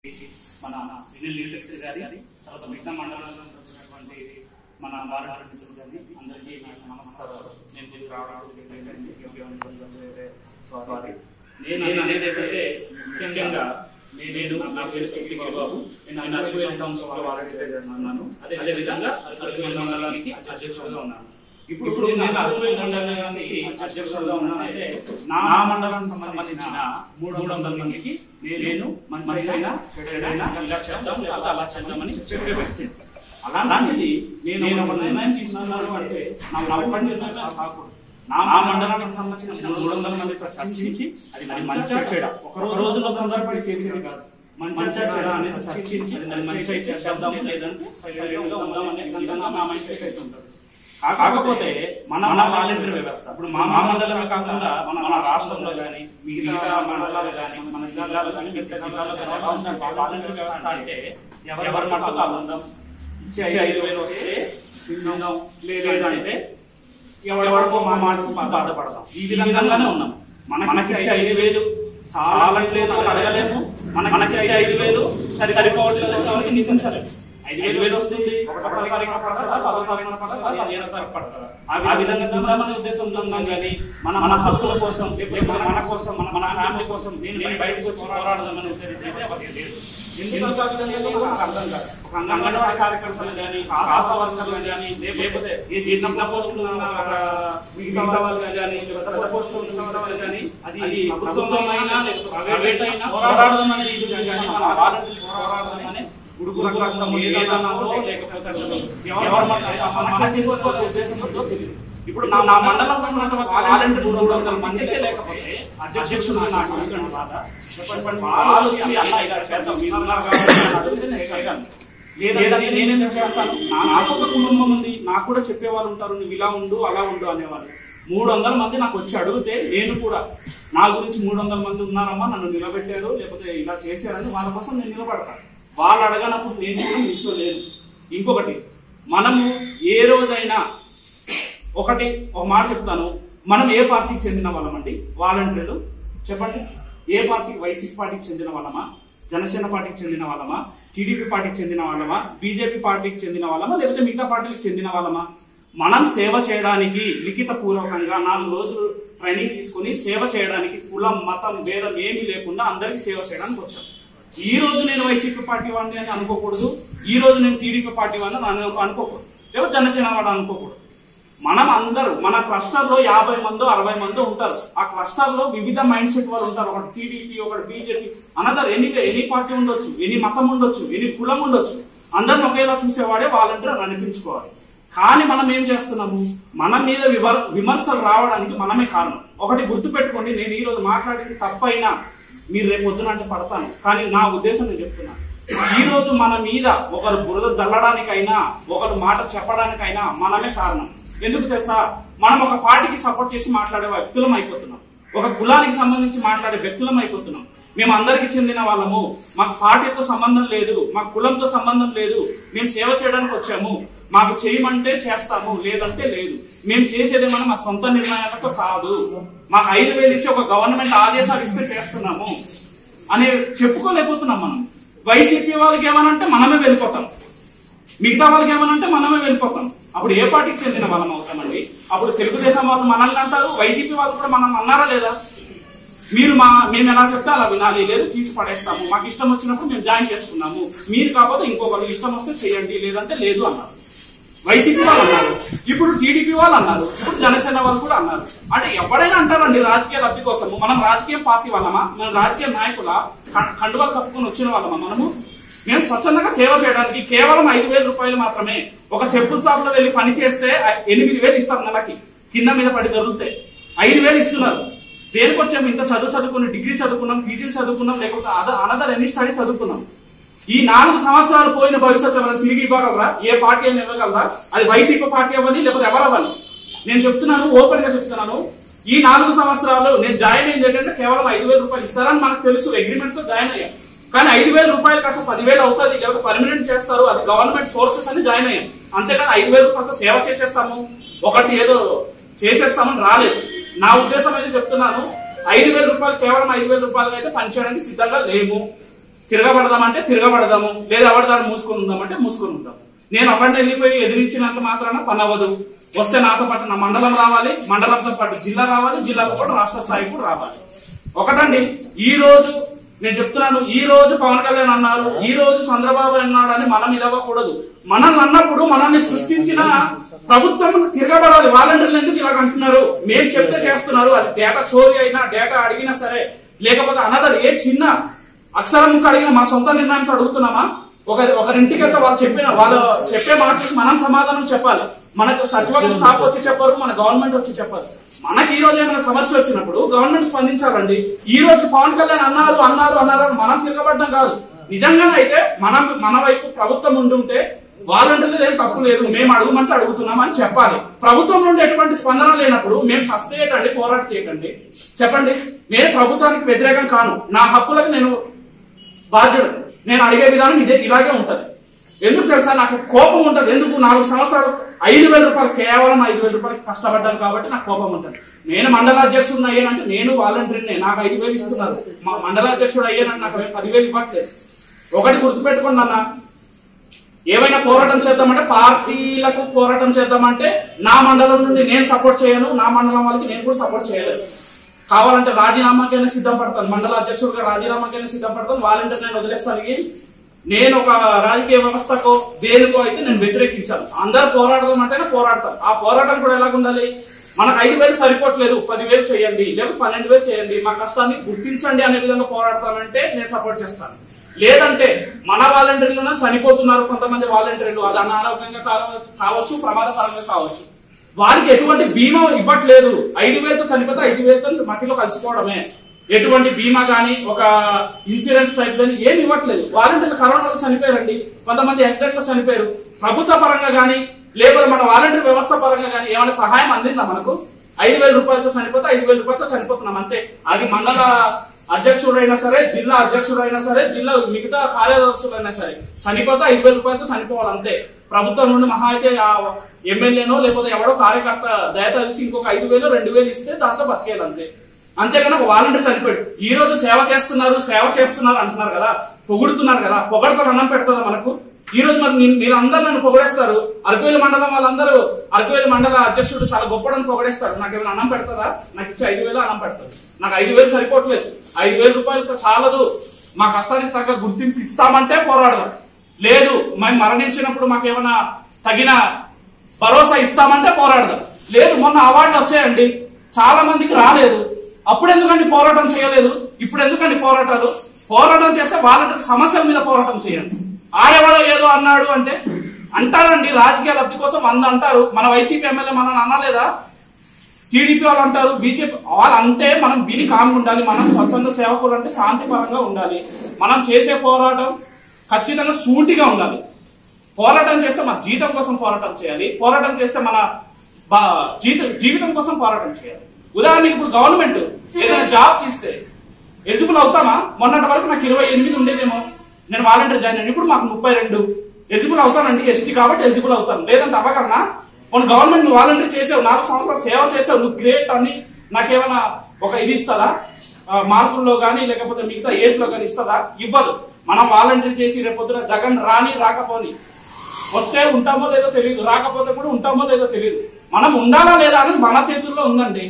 మన వినల్ లిటెస్ట్ గారి తర్వాత మిగతా మండలాల నుంచి వచ్చినటువంటి మన భారత మిత్రులు గారి అందరికీ నాకు నమస్కారాలు నేను దీనికి రావడానికి ఏంటంటే ముఖ్యమైన సారీ నేను నేను అనేది ఏంటంటే ముఖ్యంగా నేను నేను నా పేరు శక్తి బాబు నేను ఆయన అరవై కౌన్సిల్ వాలంటీర్ చేస్తున్నాను అదే అదే విధంగా అరవై మండలానికి అధ్యక్షుడుగా ఉన్నాను ఇప్పుడు ఇప్పుడు నేను అరవై మండలానికి అధ్యక్షుడుగా ఉన్నానంటే నా మండలానికి సంబంధించిన మూడు వందల మందికి నేను మంచి అయినా చెడైనా ఇలా చేద్దాం లేకపోతే అలా చేద్దామని చెప్పే వ్యక్తి అలాంటిది నేను నేను ఒక నిర్ణయం తీసుకున్నాను అంటే నా నవ్వండి నిర్ణయం కాకూడదు నా నా మండలానికి సంబంధించిన మూడు వందల మంది చర్చించి అది అది మంచిగా చెడ ఒక రోజులో తొందరపడి చేసేది కాదు మంచిగా చెడ అనేది చర్చించి అది మంచి అయితే చేద్దాము లేదంటే సైలెంట్ గా ఉందాం అనే విధంగా నా మైండ్ సెట్ అయితే ఉంటుంది కాకపోతే మన మన వాలంటీర్ వ్యవస్థ ఇప్పుడు మా మా మండలమే కాకుండా మన మన రాష్ట్రంలో కానీ మిగతా మండలాలు కానీ మన జిల్లాలో కానీ మిగతా జిల్లాలో కానీ ఉందంటే వాలంటీర్ వ్యవస్థ అంటే ఎవరి మట్టుకు వాళ్ళు ఉందాం ఇచ్చే ఐదు వేలు వస్తే తిందాం లేదంటే ఎవడెవడికో మా మాట బాధపడతాం ఈ విధంగానే ఉన్నాం మన మనకి ఇచ్చే ఐదు వేలు చాలా లేదు అని అడగలేము మన మనకి ఇచ్చే ఐదు వేలు సరి సరిపోవట్లేదు అని ఎవరికి నిజంచలేదు ఐదు వేలు వేలు వస్తుంది ఒకటో తారీఖున పడతారా పదో తారీఖున పడతారా పదిహేనో తారీఖు పడతారా ఆ విధంగా తిందామనే ఉద్దేశంతో ఉన్నాం కానీ మన మన హక్కుల కోసం లేకపోతే మన మన కోసం మన మన ఫ్యామిలీ కోసం నేను నేను బయటకు వచ్చి పోరాడదామనే ఉద్దేశం అయితే ఎవరికి లేదు ఎందుకంటే ఆ విధంగా లేదో నాకు అర్థం కాదు ఒక అంగన్వాడీ కార్యకర్తలు కానీ ఆశా వర్కర్లు కానీ లేకపోతే ఈ ఈ చిన్న పోస్టులు ఉన్న ఒక మిగతా వాళ్ళు కానీ లేకపోతే పెద్ద పోస్టులు ఉన్న వాళ్ళు కానీ అది అది ప్రభుత్వమైనా లేకపోతే ప్రైవేట్ అయినా పోరాడదామనే ఇది కానీ మన వాలంటీర్లు పోరాడదామనే ఉడుకు రక్తం ఏదన్నారో లేకపోతే అసలు ఎవరు మన మనకి ఇంకొక ఉద్దేశంతో తెలియదు ఇప్పుడు నా నా మండలంలో ఉన్నటువంటి వాలంటీర్ మూడు వందల మందికే లేకపోతే అధ్యక్షుడు నాకు అడగండి బాధ. చెప్పండి వాళ్ళు వచ్చి అన్న ఇలా చేద్దాం మీరు ఉన్నారు కాబట్టి అని అడిగితే నేను చేయగలను. లేదా నేనేం చేస్తాను నా- నాకు ఒక కుటుంబం ఉంది నాకు కూడా చెప్పేవాళ్ళు ఉంటారు నువ్వు ఇలా ఉండు అలా ఉండు అనేవాళ్ళు మూడు వందల మంది నాకు వచ్చి అడిగితే నేను కూడా నా గురించి మూడు వందల మంది ఉన్నారమ్మా నన్ను నిలబెట్టారు లేకపోతే ఇలా చేశారని వాళ్ళ కోసం నేను నిలబడతాను వాళ్ళు అడగనప్పుడు నేను కూడా నిల్చోలేను ఇంకొకటి మనము ఏ రోజైనా ఒకటి ఒక మాట చెప్తాను మనం ఏ పార్టీకి చెందిన వాళ్ళమండి వాలంటీర్లు చెప్పండి ఏ పార్టీ వైసీపీ పార్టీకి చెందిన వాళ్ళమా జనసేన పార్టీకి చెందిన వాళ్ళమా టీడీపీ పార్టీకి చెందిన వాళ్ళమా బీజేపీ పార్టీకి చెందిన వాళ్ళమా లేకపోతే మిగతా పార్టీకి చెందిన వాళ్ళమా మనం సేవ చేయడానికి లిఖిత పూర్వకంగా నాలుగు రోజులు ట్రైనింగ్ తీసుకుని సేవ చేయడానికి కులం మతం భేదం ఏమీ లేకుండా అందరికీ సేవ చేయడానికి వచ్చాం ఈ రోజు నేను వైసీపీ పార్టీ వాడిని అని అనుకోకూడదు ఈ రోజు నేను టీడీపీ పార్టీ వాడిని అని అనుకోకూడదు లేకపోతే జనసేన వాడు అనుకోకూడదు మనం అందరూ మన క్లస్టర్ లో యాభై మంది అరవై మంది ఉంటారు ఆ క్లస్టర్ లో వివిధ మైండ్ సెట్ వాళ్ళు ఉంటారు ఒకటి టీడీపీ ఒకటి BJP another any any party ఉండొచ్చు ఎనీ మతం ఉండొచ్చు ఎనీ కులం ఉండొచ్చు అందరిని ఒకేలా చూసేవాడే వాలంటీర్ అని అనిపించుకోవాలి కానీ మనం ఏం చేస్తున్నాము మన మీద వివర విమర్శలు రావడానికి మనమే కారణం ఒకటి గుర్తుపెట్టుకోండి నేను ఈ రోజు మాట్లాడేది తప్పైనా మీరు రేపు పొద్దున అంటే పడతాను కానీ నా ఉద్దేశం నేను చెప్తున్నాను ఈ రోజు మన మీద ఒకరు బురద జల్లడానికైనా ఒకరు మాట చెప్పడానికైనా మనమే కారణం ఎందుకు తెలుసా మనం ఒక పార్టీకి సపోర్ట్ చేసి మాట్లాడే వ్యక్తులం అయిపోతున్నాం ఒక కులానికి సంబంధించి మాట్లాడే వ్యక్తులం అయిపోతున్నాం మేము అందరికి చెందిన వాళ్ళము మాకు పార్టీతో సంబంధం లేదు మా కులంతో సంబంధం లేదు మేము సేవ చేయడానికి వచ్చాము మాకు చేయమంటే చేస్తాము లేదంటే లేదు మేము చేసేది మనం మా సొంత నిర్ణయాలతో కాదు మాకు ఐదు వేలు ఇచ్చి ఒక గవర్నమెంట్ ఆదేశాలు ఇస్తే చేస్తున్నాము అనే చెప్పుకోలేకపోతున్నాం మనం వైసీపీ వాళ్ళకి ఏమనంటే మనమే వెళ్ళిపోతాం మిగతా వాళ్ళకి ఏమనంటే మనమే వెళ్ళిపోతాం అప్పుడు ఏ పార్టీకి చెందిన వాళ్ళం అవుతామండి అప్పుడు తెలుగుదేశం వాళ్ళు మనల్ని అంటారు వైసీపీ వాళ్ళు కూడా మనల్ని అన్నారా లేదా మీరు మా మేము ఎలా చెప్తే అలా వినాలి లేదు తీసి పడేస్తాము మాకు ఇష్టం వచ్చినప్పుడు మేము జాయిన్ చేసుకున్నాము మీరు కాకపోతే ఇంకొకరు ఇష్టం వస్తే చేయండి లేదంటే లేదు అన్నారు వైసీపీ వాళ్ళు అన్నారు ఇప్పుడు టీడీపీ వాళ్ళు అన్నారు ఇప్పుడు జనసేన వాళ్ళు కూడా అన్నారు అంటే ఎవరైనా అంటారండి రాజకీయ లబ్ధి కోసము మనం రాజకీయ పార్టీ వాళ్ళమా మనం రాజకీయ నాయకుల కండువాలు కప్పుకొని వచ్చిన వాళ్ళమా మనము మేము స్వచ్ఛందంగా సేవ చేయడానికి కేవలం ఐదు వేల రూపాయలు మాత్రమే ఒక చెప్పుల షాప్ లో వెళ్ళి పని చేస్తే ఐ- ఎనిమిది వేలు ఇస్తారు నెలకి కింద మీద పడి దొరుకుతాయి ఐదు వేలు ఇస్తున్నారు దేనికి వచ్చాము ఇంత చదువు చదువుకున్నాం డిగ్రీ చదువుకున్నాం పీజీలు చదువుకున్నాం లేకపోతే అద- అనదర్ ఎన్ని స్టడీ చదువుకున్నాం ఈ నాలుగు సంవత్సరాలు పోయిన భవిష్యత్తు ఎవరైనా తిరిగి ఇవ్వగలరా ఏ పార్టీ అయినా ఇవ్వగలరా అది వైసీపీ పార్టీ అవ్వని లేకపోతే ఎవరవ్వాలి నేను చెప్తున్నాను ఓపెన్ గా చెప్తున్నాను ఈ నాలుగు సంవత్సరాలు నేను జాయిన్ అయింది ఏంటంటే కేవలం ఐదు వేల రూపాయలు ఇస్తారని మనకు తెలుసు అగ్రిమెంట్ తో జాయిన్ అయ్యాం కానీ ఐదు వేల రూపాయలు కాస్త పదివేలు అవుతుంది లేకపోతే పర్మనెంట్ చేస్తారు అది గవర్నమెంట్ సోర్సెస్ అని జాయిన్ అయ్యాం అంతేకాని ఐదు వేల రూపాయలతో సేవ చేసేస్తాము ఒకటి ఏదో చేసేస్తామని రాలేదు నా ఉద్దేశం అయితే చెప్తున్నాను ఐదు వేల రూపాయలు కేవలం ఐదు వేల రూపాయలు అయితే పనిచేయడానికి సిద్ధంగా లేము తిరగబడదామంటే తిరగబడదాము లేదా ఎవరిదాన్ని మూసుకొని ఉందామంటే మూసుకొని ఉందాం నేను ఒకరిని వెళ్ళిపోయి ఎదిరించినంత మాత్రాన పని అవ్వదు వస్తే నాతో పాటు నా మండలం రావాలి మండలంతో పాటు జిల్లా రావాలి జిల్లాతో పాటు రాష్ట్ర స్థాయికి కూడా రావాలి ఒకటండి ఈ రోజు నేను చెప్తున్నాను ఈ రోజు పవన్ కళ్యాణ్ అన్నారు ఈ రోజు చంద్రబాబు అన్నాడు అని మనం ఇవ్వకూడదు మనల్ని అన్నప్పుడు మనల్ని సృష్టించిన ప్రభుత్వం తిరగబడాలి వాలంటీర్లు ఎందుకు ఇలాగ అంటున్నారు మేము చెప్తే చేస్తున్నారు అది డేటా చోరీ అయినా డేటా అడిగినా సరే లేకపోతే అనదర్ ఏ చిన్న అక్షరం ముక్క అడిగిన మా సొంత నిర్ణయంతో అడుగుతున్నామా ఒక ఒకరింటికి వెళ్తే వాళ్ళు చెప్పిన వాళ్ళు చెప్పే మాటకి మనం సమాధానం చెప్పాలి మనకు సచివాలయం స్టాఫ్ వచ్చి చెప్పారు మన గవర్నమెంట్ వచ్చి చెప్పారు మనకి ఈ రోజు ఏమైనా సమస్య వచ్చినప్పుడు గవర్నమెంట్ స్పందించాలండి ఈ రోజు పవన్ కళ్యాణ్ అన్నారు అన్నారు అన్నారు అని మనం తిరగబడ్డం కాదు నిజంగానే అయితే మనం మన వైపు ప్రభుత్వం ఉండి ఉంటే వాలంటీర్లు ఏం తప్పు లేదు మేము అడుగుమంటే అడుగుతున్నాం అని చెప్పాలి ప్రభుత్వం నుండి ఎటువంటి స్పందన లేనప్పుడు మేము చస్తేయటండి పోరాట చేయకండి చెప్పండి నేను ప్రభుత్వానికి వ్యతిరేకం కాను నా హక్కులకు నేను బాధ్యుడు నేను అడిగే విధానం ఇదే ఇలాగే ఉంటది ఎందుకు తెలుసా నాకు కోపం ఉంటది ఎందుకు నాలుగు సంవత్సరాలు ఐదు వేల రూపాయలు కేవలం ఐదు వేల రూపాయలు కష్టపడ్డాను కాబట్టి నాకు కోపం ఉంటది నేను మండల అధ్యక్షుడు అయ్యానంటే నేను వాలంటీర్నే నాకు ఐదు వేలు ఇస్తున్నారు మా మండల అధ్యక్షుడు అయ్యానంటే నాకు పదివేలు ఇవ్వట్లేదు ఒకటి గుర్తుపెట్టుకోండి అన్న ఏమైనా పోరాటం చేద్దామంటే పార్టీలకు పోరాటం చేద్దామంటే నా మండలం నుండి నేను సపోర్ట్ చేయను నా మండలం వాళ్ళకి నేను కూడా సపోర్ట్ చేయలేదు కావాలంటే రాజీనామాకైనా సిద్ధపడతాను మండల అధ్యక్షుడిగా రాజీనామాకైనా సిద్ధపడతాను వాలంటీర్ నేను వదిలేస్తాను ఇవి. నేను ఒక రాజకీయ వ్యవస్థకో దేనికో అయితే నేను వ్యతిరేకించాను అందరు పోరాడదాం అంటేనే పోరాడతాను ఆ పోరాటం కూడా ఎలాగ ఉండాలి మనకు ఐదు వేలు సరిపోవట్లేదు పదివేలు చేయండి లేదా పన్నెండు వేలు చేయండి మా కష్టాన్ని గుర్తించండి అనే విధంగా పోరాడతానంటే నేను సపోర్ట్ చేస్తాను లేదంటే మన వాలంటీర్లను చనిపోతున్నారు కొంతమంది వాలంటీర్లు అది అనారోగ్యంగా కావచ్చు కావచ్చు ప్రమాదకరంగా కావచ్చు వారికి ఎటువంటి బీమా ఇవ్వట్లేదు ఐదు వేలతో చనిపోతే ఐదు వేలతో మట్టిలో కలిసిపోవడమే ఎటువంటి బీమా గానీ ఒక ఇన్సూరెన్స్ టైప్ గానీ ఏమి ఇవ్వట్లేదు వాలంటీర్లు కరోనాలో చనిపోయారండి కొంతమంది యాక్సిడెంట్ లో చనిపోయారు ప్రభుత్వ పరంగా గానీ లేకపోతే మన వాలంటీర్ వ్యవస్థ పరంగా గానీ ఏమైనా సహాయం అందిందా మనకు ఐదు వేల రూపాయలతో చనిపోతే ఐదు వేల రూపాయలతో చనిపోతున్నాం అంతే అది మండల అధ్యక్షుడైనా సరే జిల్లా అధ్యక్షుడైనా సరే జిల్లా మిగతా కార్యదర్శులైనా సరే చనిపోతే ఐదు వేల రూపాయలతో చనిపోవాలి అంతే ప్రభుత్వం నుండి మహా అయితే ఆ ఎమ్మెల్యేనో లేకపోతే ఎవడో కార్యకర్త దయత ఇచ్చి ఇంకొక ఐదు వేలు రెండు వేలు ఇస్తే దాంతో బతికేయాలి అంతే అంతేగాని ఒక వాలంటీర్ చనిపోయాడు ఈ రోజు సేవ చేస్తున్నారు సేవ చేస్తున్నారు అంటున్నారు కదా పొగుడుతున్నారు కదా పొగడతారు అన్నం పెడుతుందా మనకు ఈ రోజు మరి మీ- మీరు అందరు నన్ను పొగడేస్తారు అరకువేలి మండలం వాళ్ళందరూ అరకువేలి మండల అధ్యక్షుడు చాలా గొప్పడని పొగడేస్తారు నాకు ఏమైనా అన్నం పెడతారా నాకు ఇచ్చే ఐదు వేలు అన్నం పెడతారు నాకు ఐదు వేలు సరిపోవట్లేదు ఐదు వేల రూపాయలతో చాలదు మా కష్టానికి తగ్గ గుర్తింపు ఇస్తామంటే పోరాడదాం లేదు మేము మరణించినప్పుడు మాకేమైనా తగిన భరోసా ఇస్తామంటే పోరాడదాం లేదు మొన్న అవార్డులు వచ్చాయండి చాలా మందికి రాలేదు అప్పుడు ఎందుకండి పోరాటం చేయలేదు ఇప్పుడు ఎందుకండి పోరాటాలు పోరాటం చేస్తే వాళ్ళ సమస్యల మీద పోరాటం చేయండి ఆడెవడో ఏదో అన్నాడు అంటే అంటారండి రాజకీయ లబ్ధి కోసం వంద అంటారు మన వైసీపీ ఎమ్మెల్యే మనల్ని అనలేదా టీడీపీ వాళ్ళు అంటారు బీజేపీ వాళ్ళు అంటే మనం విని కామ్గా ఉండాలి మనం స్వచ్ఛంద సేవకులు అంటే శాంతిపరంగా ఉండాలి మనం చేసే పోరాటం ఖచ్చితంగా సూటిగా ఉండాలి పోరాటం చేస్తే మన జీతం కోసం పోరాటం చేయాలి పోరాటం చేస్తే మన బా- జీత జీవితం కోసం పోరాటం చేయాలి ఉదాహరణకి ఇప్పుడు గవర్నమెంట్ ఏదైనా జాబ్ తీస్తే ఎలిజిబుల్ అవుతామా మొన్నటి వరకు నాకు ఇరవై ఎనిమిది ఉండేదేమో నేను వాలంటీర్ జాయిన్ అయ్యాను ఇప్పుడు మాకు ముప్పై రెండు ఎలిజిబుల్ అవుతానండి ఎస్టీ కాబట్టి ఎలిజిబుల్ అవుతాను లేదంటే అవ్వగలనా మన గవర్నమెంట్ నువ్వు వాలంటీర్ చేసావు నాలుగు సంవత్సరాలు సేవ చేసావు నువ్వు గ్రేట్ అని నాకేమైనా ఒక ఇది ఇస్తుందా ఆ, మార్కుల్లో కానీ లేకపోతే మిగతా ఏజ్ లో కానీ ఇస్తుందా ఇవ్వదు మనం వాలంటీర్ చేసి రేపొద్దున జగన్ రాని రాకపోని వస్తే ఉంటామో లేదో తెలియదు రాకపోతే కూడా ఉంటామో లేదో తెలియదు మనం ఉండాలా లేదా అనేది మన చేతుల్లో ఉందండి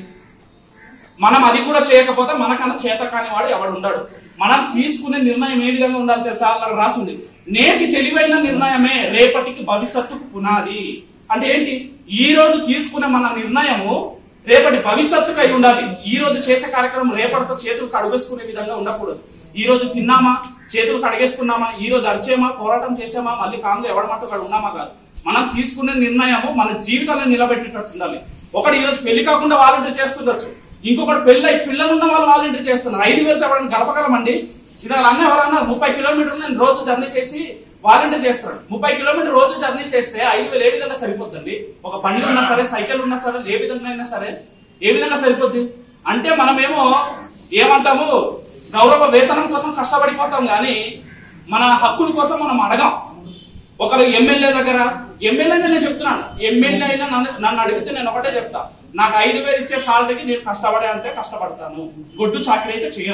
మనం అది కూడా చేయకపోతే మనకన్నా చేత కాని వాడు ఎవడు ఉండడు మనం తీసుకునే నిర్ణయం ఏ విధంగా ఉండాలి తెలుసా అలా రాసింది నేటి తెలివైన నిర్ణయమే రేపటికి భవిష్యత్తుకు పునాది అంటే ఏంటి ఈ రోజు తీసుకునే మన నిర్ణయము రేపటి భవిష్యత్తుకు అయి ఉండాలి ఈ రోజు చేసే కార్యక్రమం రేపటితో చేతులు కడుగేసుకునే విధంగా ఉండకూడదు ఈ రోజు తిన్నామా చేతులు కడిగేసుకున్నామా ఈ రోజు అరిచేమా పోరాటం చేసామా మళ్ళీ కాంగ్రెస్ ఎవడమంటూ అక్కడ ఉన్నామా కాదు మనం తీసుకునే నిర్ణయము మన జీవితాలను నిలబెట్టేటట్టు ఉండాలి ఒకటి ఈ రోజు పెళ్లి కాకుండా వాలంటీర్ చేస్తుండొచ్చు ఇంకొకటి పెళ్ళి అయి పిల్లలున్న వాళ్ళు వాలంటీర్ చేస్తున్నారు ఐదు వేలతో ఎవరైనా గడపగలమండి ఇలా అన్న ఎవరన్నా ముప్పై కిలోమీటర్లు నేను రోజు జర్నీ చేసి వాలంటీర్ చేస్తాడు ముప్పై కిలోమీటర్ రోజు జర్నీ చేస్తే ఐదు వేలు ఏ విధంగా సరిపోతుంది ఒక బండి ఉన్నా సరే సైకిల్ ఉన్నా సరే ఏ విధంగా అయినా సరే ఏ విధంగా సరిపోద్ది అంటే మనమేమో ఏమంటాము గౌరవ వేతనం కోసం కష్టపడిపోతాం కానీ మన హక్కుల కోసం మనం అడగం ఒకరు ఎమ్మెల్యే దగ్గర ఎమ్మెల్యే నేను చెప్తున్నాను ఎమ్మెల్యే అయినా నన్ను నన్ను అడిగితే నేను ఒకటే చెప్తా నాకు ఐదు వేలు ఇచ్చే సాలరీకి నేను కష్టపడే అంటే కష్టపడతాను గొడ్డు చాకరీ అయితే చేయను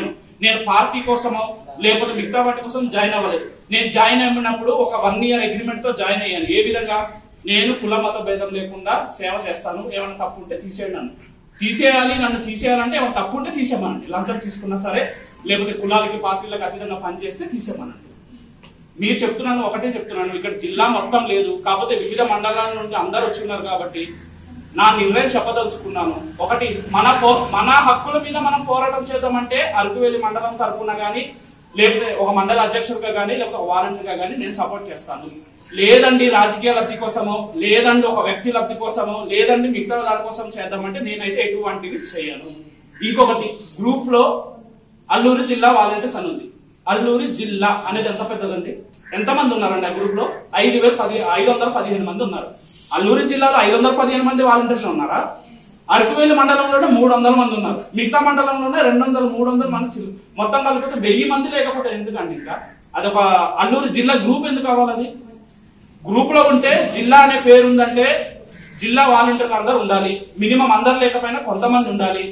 నేను పార్టీ కోసమో లేకపోతే మిగతా వాటి కోసం జాయిన్ అవ్వలేదు నేను జాయిన్ అయినప్పుడు ఒక వన్ ఇయర్ అగ్రిమెంట్ తో జాయిన్ అయ్యాను ఏ విధంగా నేను కుల మత భేదం లేకుండా సేవ చేస్తాను ఏమైనా తప్పు ఉంటే తీసేయండి నన్ను తీసేయాలి నన్ను తీసేయాలంటే ఏమైనా తప్పు ఉంటే తీసేయమనండి లంచం తీసుకున్నా సరే లేకపోతే కులాలకి పార్టీలకు అతీతంగా పనిచేస్తే తీసేయమనండి మీరు చెప్తున్నాను ఒకటే చెప్తున్నాను ఇక్కడ జిల్లా మొత్తం లేదు కాకపోతే వివిధ మండలాల నుండి అందరు వచ్చిన్నారు కాబట్టి నా నిర్ణయం చెప్పదలుచుకున్నాను ఒకటి మన పో మన హక్కుల మీద మనం పోరాటం చేద్దామంటే అరకువేలి మండలం తరపున కానీ లేకపోతే ఒక మండల అధ్యక్షుడిగా కానీ లేకపోతే ఒక వాలంటీర్గా కానీ నేను సపోర్ట్ చేస్తాను లేదండి రాజకీయ లబ్ధి కోసమో లేదండి ఒక వ్యక్తి లబ్ధి కోసమో లేదండి మిగతా దాని కోసం చేద్దామంటే నేనైతే ఎటువంటివి చేయను ఇంకొకటి గ్రూప్ లో అల్లూరు జిల్లా వాలంటీర్స్ అని ఉంది అల్లూరు జిల్లా అనేది ఎంత పెద్దదండి ఎంత మంది ఉన్నారండి ఆ గ్రూప్ లో ఐదు వేల పది ఐదు వందల పదిహేను మంది ఉన్నారు అల్లూరు జిల్లాలో ఐదు వందల పదిహేను మంది వాలంటీర్లు ఉన్నారా అరకువేలి మండలంలోనే మూడు వందల మంది ఉన్నారు మిగతా మండలంలోనే రెండు వందలు మూడు వందల మంది చిరు- మొత్తం కలిపితే వెయ్యి మంది లేకపోతే ఎందుకండి ఇంకా అదొక అల్లూరు జిల్లా గ్రూప్ ఎందుకు కావాలని గ్రూప్ లో ఉంటే జిల్లా అనే పేరు ఉందంటే జిల్లా వాలంటీర్లు అందరూ ఉండాలి మినిమం అందరు లేకపోయినా కొంతమంది ఉండాలి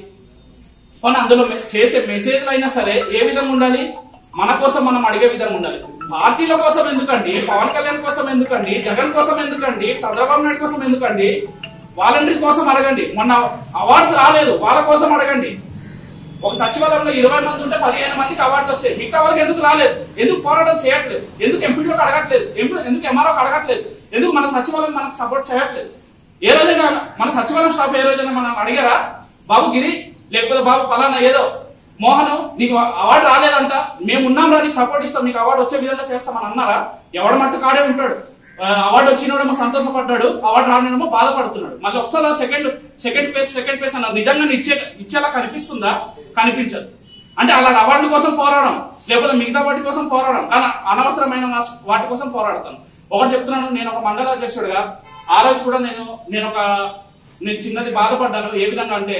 కానీ అందులో మె- చేసే మెసేజ్లు అయినా సరే ఏ విధంగా ఉండాలి మన కోసం మనం అడిగే విధంగా ఉండాలి పార్టీల కోసం ఎందుకండి పవన్ కళ్యాణ్ కోసం ఎందుకండి జగన్ కోసం ఎందుకండి చంద్రబాబు నాయుడు కోసం ఎందుకండి వాలంటీర్స్ కోసం అడగండి మొన్న అవార్డ్స్ రాలేదు వాళ్ళ కోసం అడగండి ఒక సచివాలయంలో ఇరవై మంది ఉంటే పదిహేను మందికి అవార్డులు వచ్చాయి మిగతా వాళ్ళకి ఎందుకు రాలేదు ఎందుకు పోరాటం చేయట్లేదు ఎందుకు ఎంపీడీకి అడగట్లేదు ఎంపీ- ఎందుకు ఎంఆర్ఓకి అడగట్లేదు ఎందుకు మన సచివాలయం మనకు సపోర్ట్ చేయట్లేదు ఏ రోజైనా మన సచివాలయం స్టాఫ్ ఏ రోజైనా మనం అడిగారా బాబు గిరి లేకపోతే బాబు పలానా ఏదో మోహన్ నీకు అవార్డు రాలేదంట మేము ఉన్నాం రా నీకు సపోర్ట్ ఇస్తాం నీకు అవార్డు వచ్చే విధంగా చేస్తామని అన్నారా ఎవడ మట్టు కాడే ఉంటాడు ఆ, అవార్డు వచ్చినోడేమో సంతోషపడ్డాడు అవార్డు రానిడేమో బాధపడుతున్నాడు మళ్ళీ వస్తుందా second second place second place అన్నారు నిజంగా ఇచ్చే ఇచ్చేలా కనిపిస్తుందా కనిపించదు అంటే అలా అవార్డుల కోసం పోరాడడం లేకపోతే మిగతా వాటి కోసం పోరాడడం కానీ అనవసరమైన వాస్- వాటి కోసం పోరాడతాను ఒకటి చెప్తున్నాను నేను ఒక మండల అధ్యక్షుడిగా ఆ రోజు కూడా నేను నేను ఒక నేను చిన్నది బాధపడ్డాను ఏ విధంగా అంటే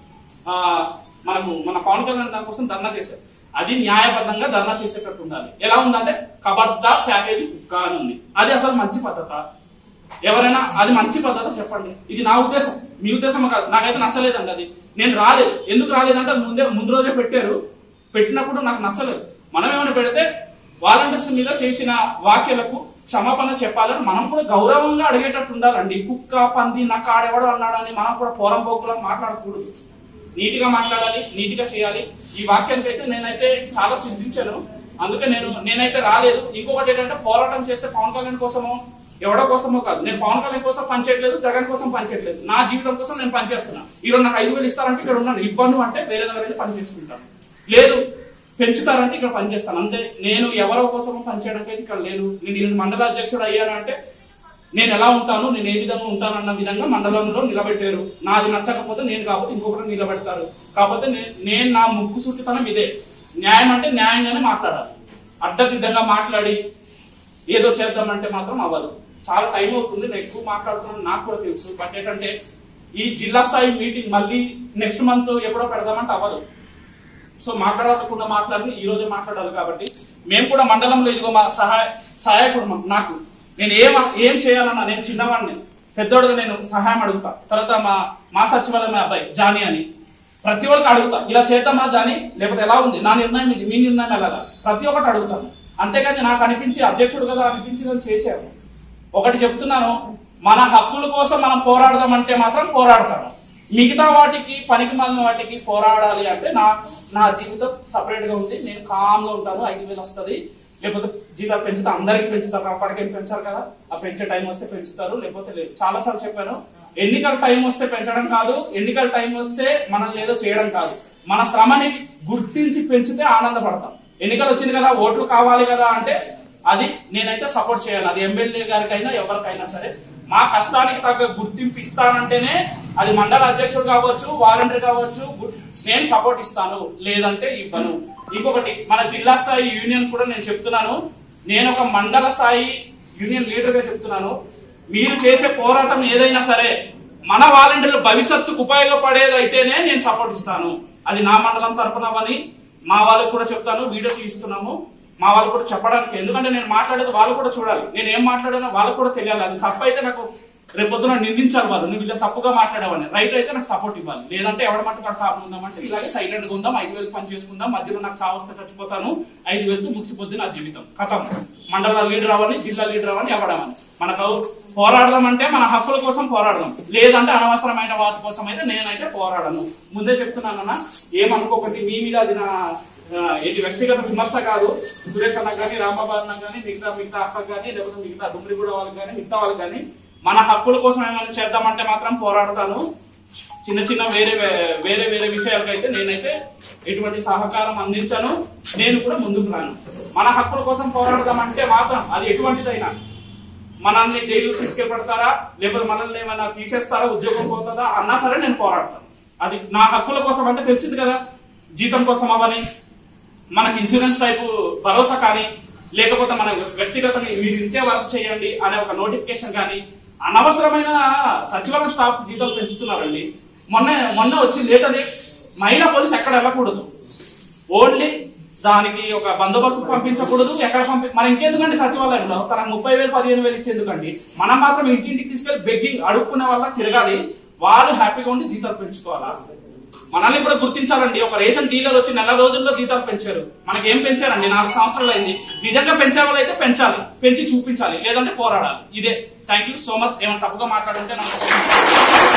ఆ మనకు మన పవన్ కళ్యాణ్ దాని కోసం ధర్నా చేశారు అది న్యాయబద్ధంగా ధర్నా చేసేటట్టు ఉండాలి ఎలా ఉందంటే కబర్దా ప్యాకేజీ కుక్క అని ఉంది అది అసలు మంచి పద్ధత ఎవరైనా అది మంచి పద్ధత చెప్పండి ఇది నా ఉద్దేశం మీ ఉద్దేశం కాదు నాకైతే నచ్చలేదండి అది నేను రాలేదు ఎందుకు రాలేదంటే అది ముందే ముందు రోజే పెట్టారు పెట్టినప్పుడు నాకు నచ్చలేదు మనం ఏమైనా పెడితే వాలంటీర్స్ మీద చేసిన వ్యాఖ్యలకు క్షమాపణ చెప్పాలని మనం కూడా గౌరవంగా అడిగేటట్టు ఉండాలండి కుక్క పంది నాకు ఆడెవడో అన్నాడని మనం కూడా పోరం పోకులా మాట్లాడకూడదు నీటిగా మాట్లాడాలి నీటిగా చేయాలి ఈ వాక్యానికి అయితే నేనైతే చాలా చింతించాను అందుకే నేను నేనైతే రాలేదు ఇంకొకటి ఏంటంటే పోరాటం చేస్తే పవన్ కళ్యాణ్ కోసమో ఎవడో కోసమో కాదు నేను పవన్ కళ్యాణ్ కోసం పనిచేయట్లేదు జగన్ కోసం పనిచేయట్లేదు నా జీవితం కోసం నేను పనిచేస్తున్నా ఈరోజు నాకు ఐదు వేలు ఇస్తారంటే ఇక్కడ ఉన్నాను ఇవ్వను అంటే వేరే దగ్గర వెళ్ళి పని చేసుకుంటాను లేదు పెంచుతారంటే ఇక్కడ పనిచేస్తాను అంతే నేను ఎవరో కోసమో పనిచేయడానికి అయితే ఇక్కడ లేదు నేను ఈ మండల అధ్యక్షుడు అయ్యాను అంటే నేను ఎలా ఉంటాను నేను ఏ విధంగా ఉంటాను అన్న విధంగా మండలంలో నిలబెట్టారు నాది నచ్చకపోతే నేను కాకపోతే ఇంకొకటి నిలబెడతారు కాకపోతే నే- నేను నా ముక్కు సుట్టితనం ఇదే న్యాయం అంటే న్యాయంగానే మాట్లాడాలి అడ్డదిడ్డంగా మాట్లాడి ఏదో చేద్దామంటే మాత్రం అవ్వదు చాలా టైం అవుతుంది నేను ఎక్కువ మాట్లాడుతున్నాను నాకు కూడా తెలుసు బట్ ఏంటంటే ఈ జిల్లా స్థాయి మీటింగ్ మళ్ళీ నెక్స్ట్ మంత్ ఎప్పుడో పెడదామంటే అవ్వదు సో మాట్లాడకుండా మాట్లాడి ఈ రోజే మాట్లాడాలి కాబట్టి మేము కూడా మండలంలో ఇదిగో మా సహాయ సహాయకుడు మా- నాకు నేను ఏం ఏం చేయాలన్నా నేను చిన్నవాడిని పెద్దోడుగా నేను సహాయం అడుగుతా తర్వాత మా మా సచివాలయం అబ్బాయి జానీ అని ప్రతి ఒక్కరికి అడుగుతా ఇలా చేద్దామా జానీ లేకపోతే ఎలా ఉంది నా నిర్ణయం ఇది మీ నిర్ణయం ఎలాగా ప్రతి ఒక్కటి అడుగుతాను అంతేగాని నాకు అనిపించి అధ్యక్షుడు కదా అనిపించి నేను చేశాను ఒకటి చెప్తున్నాను మన హక్కుల కోసం మనం పోరాడదామంటే మాత్రం పోరాడతాను మిగతా వాటికి పనికి మాలిన వాటికి పోరాడాలి అంటే నా నా జీవితం సపరేట్ గా ఉంది నేను కామ్ గా ఉంటాను ఐదు వేలు వస్తుంది లేకపోతే జీతాలు పెంచుతా అందరికి పెంచుతారు అప్పటికేం పెంచారు కదా ఆ పెంచే టైం వస్తే పెంచుతారు లేకపోతే లేదు చాలా సార్లు చెప్పాను ఎన్నికల టైం వస్తే పెంచడం కాదు ఎన్నికల టైం వస్తే మనల్ని ఏదో చేయడం కాదు మన శ్రమని గుర్తించి పెంచితే ఆనందపడతాం ఎన్నికలు వచ్చింది కదా ఓట్లు కావాలి కదా అంటే అది నేనైతే సపోర్ట్ చేయాలి అది ఎమ్మెల్యే గారికైనా ఎవరికైనా సరే మా కష్టానికి తగ్గ గుర్తింపు ఇస్తానంటేనే అది మండల అధ్యక్షుడు కావచ్చు వాలంటీర్ కావచ్చు గు- నేను సపోర్ట్ ఇస్తాను లేదంటే ఇవ్వను ఇంకొకటి మన జిల్లా స్థాయి యూనియన్ కూడా నేను చెప్తున్నాను నేను ఒక మండల స్థాయి యూనియన్ లీడర్ గా చెప్తున్నాను మీరు చేసే పోరాటం ఏదైనా సరే మన వాలంటీర్ల భవిష్యత్తుకు ఉపయోగపడేది అయితేనే నేను సపోర్ట్ ఇస్తాను అది నా మండలం తరపునవని మా వాళ్ళకి కూడా చెప్తాను వీడియో తీస్తున్నాము మా వాళ్ళు కూడా చెప్పడానికి ఎందుకంటే నేను మాట్లాడేది వాళ్ళు కూడా చూడాలి నేను ఏం మాట్లాడానో వాళ్ళకు కూడా తెలియాలి అది తప్పైతే నాకు రేపొద్దున నిందించాలి వాళ్ళు నువ్వు ఇలా తప్పుగా మాట్లాడేవాడిని రైట్ అయితే నాకు సపోర్ట్ ఇవ్వాలి లేదంటే ఎవడ మట్టుకు అక్కడ కాపు ఉందామంటే ఇలాగే సైలెంట్ గా ఉందాం ఐదు వేలు పని చేసుకుందాం మధ్యలో నాకు చావస్తే చచ్చిపోతాను ఐదు వేలతో ముగిసిపోద్ది నా జీవితం కథం మండల లీడర్ అవ్వని జిల్లా లీడర్ అవ్వని ఎవడమని మనకు పోరాడదాం అంటే మన హక్కుల కోసం పోరాడదాం లేదంటే అనవసరమైన వాటి కోసం అయితే నేనైతే పోరాడను ముందే చెప్తున్నానన్నా ఏమనుకోకండి మీ మీద అది నా ఆ, ఇది వ్యక్తిగత విమర్శ కాదు సురేష్ అన్నకు కానీ రాంబాబు అన్నకు కానీ మిగతా మిగతా అక్కకు కానీ లేకపోతే మిగతా డుమ్రిగూడ వాళ్ళకి కానీ మిగతా వాళ్ళకి కానీ మన హక్కుల కోసం ఏమైనా చేద్దామంటే మాత్రం పోరాడతాను చిన్న చిన్న వేరే వే- వేరే వేరే విషయాలకైతే నేనైతే ఎటువంటి సహకారం అందించను నేను కూడా ముందుకు రాను మన హక్కుల కోసం పోరాడదామంటే మాత్రం అది ఎటువంటిదైనా మనల్ని జైలు తీసుకెళ్ళబడతారా లేకపోతే మనల్ని ఏమైనా తీసేస్తారా ఉద్యోగం పోతుందా అన్నా సరే నేను పోరాడతాను అది నా హక్కుల కోసం అంటే తెలిసింది కదా జీతం కోసం అవని మనకి ఇన్సూరెన్స్ టైపు భరోసా కానీ లేకపోతే మన వ్యక్తిగత మీరు ఇంతే వర్క్ చేయండి అనే ఒక నోటిఫికేషన్ కానీ అనవసరమైన సచివాలయం స్టాఫ్ జీతాలు పెంచుతున్నారండి మొన్న మొన్న వచ్చి లేటది మహిళా పోలీస్ ఎక్కడ వెళ్ళకూడదు ఓన్లీ దానికి ఒక బందోబస్తు పంపించకూడదు ఎక్కడ పంపి మరి ఇంకెందుకండి సచివాలయంలో తనకు ముప్పై వేలు పదిహేను వేలు ఇచ్చేందుకండి మనం మాత్రం ఇంటింటికి తీసుకెళ్లి బెగ్గింగ్ అడుక్కునే వాళ్ళ తిరగాలి వాళ్ళు హ్యాపీగా ఉండి జీతాలు పెంచుకోవాలా మనల్ని కూడా గుర్తించాలండి ఒక రేషన్ డీలర్ వచ్చి నెల రోజుల్లో జీతాలు పెంచారు మనకి ఏం పెంచారండి నాలుగు సంవత్సరాలు అయింది నిజంగా పెంచే వాళ్ళు అయితే పెంచాలి పెంచి చూపించాలి లేదంటే పోరాడాలి ఇదే థ్యాంక్ యూ సో మచ్ ఏమైనా తప్పుగా మాట్లాడుంటే నాకు